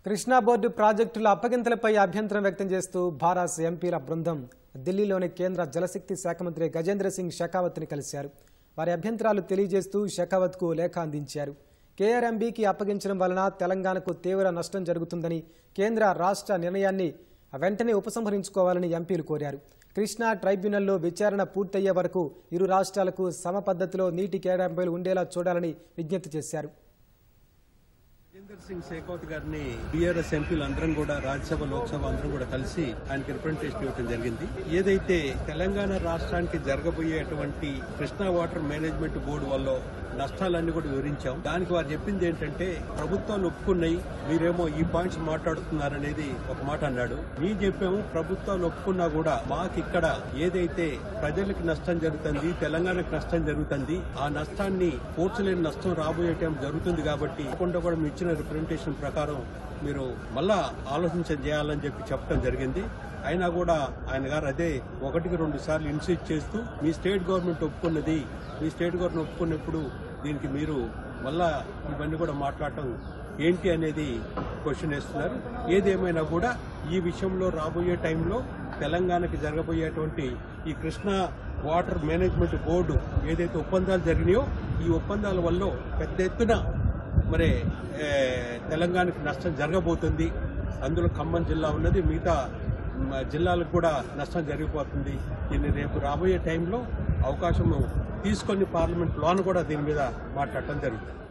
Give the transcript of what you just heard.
Krishna board ప్రాజెక్టుల అప్పగింతలపై అభ్యంతరం వ్యక్తం చేస్తూ భారాస్ ఎంపీల బృందం ఢిల్లీలోని కేంద్ర జలశక్తి శాఖ మంత్రి గజేంద్ర సింగ్ షెకావత్ని కలిశారు వారి అభ్యంతరాలు తెలియజేస్తూ షెకావత్కు లేఖ అందించారు కేఆర్ఎంబీకి అప్పగించడం వలన తెలంగాణకు తీవ్ర నష్టం జరుగుతుందని కేంద్ర రాష్ట్ర నిర్ణయాన్ని వెంటనే ఉపసంహరించుకోవాలని ఎంపీలు కోరారు కృష్ణా ట్రైబ్యునల్లో విచారణ పూర్తయ్యే వరకు ఇరు రాష్ట్రాలకు సమ పద్ధతిలో నీటి కేటాయింపులు ఉండేలా చూడాలని విజ్ఞప్తి చేశారు రాజేందర్ సింగ్ షేకావత్ గారిని బీఆర్ఎస్ ఎంపీలు అందరం కూడా రాజ్యసభ లోక్సభ అందరం కూడా కలిసి ఆయనకి రిప్రజెంటేషన్ ఇవ్వడం జరిగింది ఏదైతే తెలంగాణ రాష్ట్రానికి జరగబోయేటువంటి కృష్ణా వాటర్ మేనేజ్మెంట్ బోర్డు వల్ల నష్టాలన్నీ కూడా వివరించాం దానికి వారు చెప్పింది ఏంటంటే ప్రభుత్వాలు ఒప్పుకున్నాయి మీరేమో ఈ పాయింట్స్ మాట్లాడుతున్నారనేది ఒక మాట అన్నాడు మేము చెప్పాము ప్రభుత్వాలు ఒప్పుకున్నా కూడా మాకు ఇక్కడ ఏదైతే ప్రజలకు నష్టం జరుగుతుంది తెలంగాణకు నష్టం జరుగుతుంది ఆ నష్టాన్ని పూడ్చలేని నష్టం రాబోయే టైం జరుగుతుంది కాబట్టి తప్పకుండా కూడా మీ ఇచ్చిన రిప్రజెంటేషన్ ప్రకారం మీరు మళ్ళా ఆలోచించ చేయాలని చెప్పి చెప్పడం జరిగింది అయినా కూడా ఆయన గారు అదే ఒకటికి రెండు సార్లు ఇన్సిస్ట్ చేస్తూ మీ స్టేట్ గవర్నమెంట్ ఒప్పుకున్నది మీ స్టేట్ గవర్నమెంట్ ఒప్పుకున్నప్పుడు దీనికి మీరు మళ్ళా ఇవన్నీ కూడా మాట్లాడటం ఏంటి అనేది క్వశ్చన్ వేస్తున్నారు ఏదేమైనా కూడా ఈ విషయంలో రాబోయే టైంలో తెలంగాణకి జరగబోయేటువంటి ఈ కృష్ణా వాటర్ మేనేజ్మెంట్ బోర్డు ఏదైతే ఒప్పందాలు జరిగినాయో ఈ ఒప్పందాల వల్ల పెద్ద ఎత్తున మరి ఏ, తెలంగాణకి నష్టం జరగబోతుంది అందులో ఖమ్మం జిల్లా ఉన్నది మిగతా మ, జిల్లాలకు కూడా నష్టం జరిగిపోతుంది దీన్ని రేపు రాబోయే టైంలో అవకాశం తీసుకొని పార్లమెంట్ లోన్ కూడా దీని మీద మాట్లాడటం జరుగుతుంది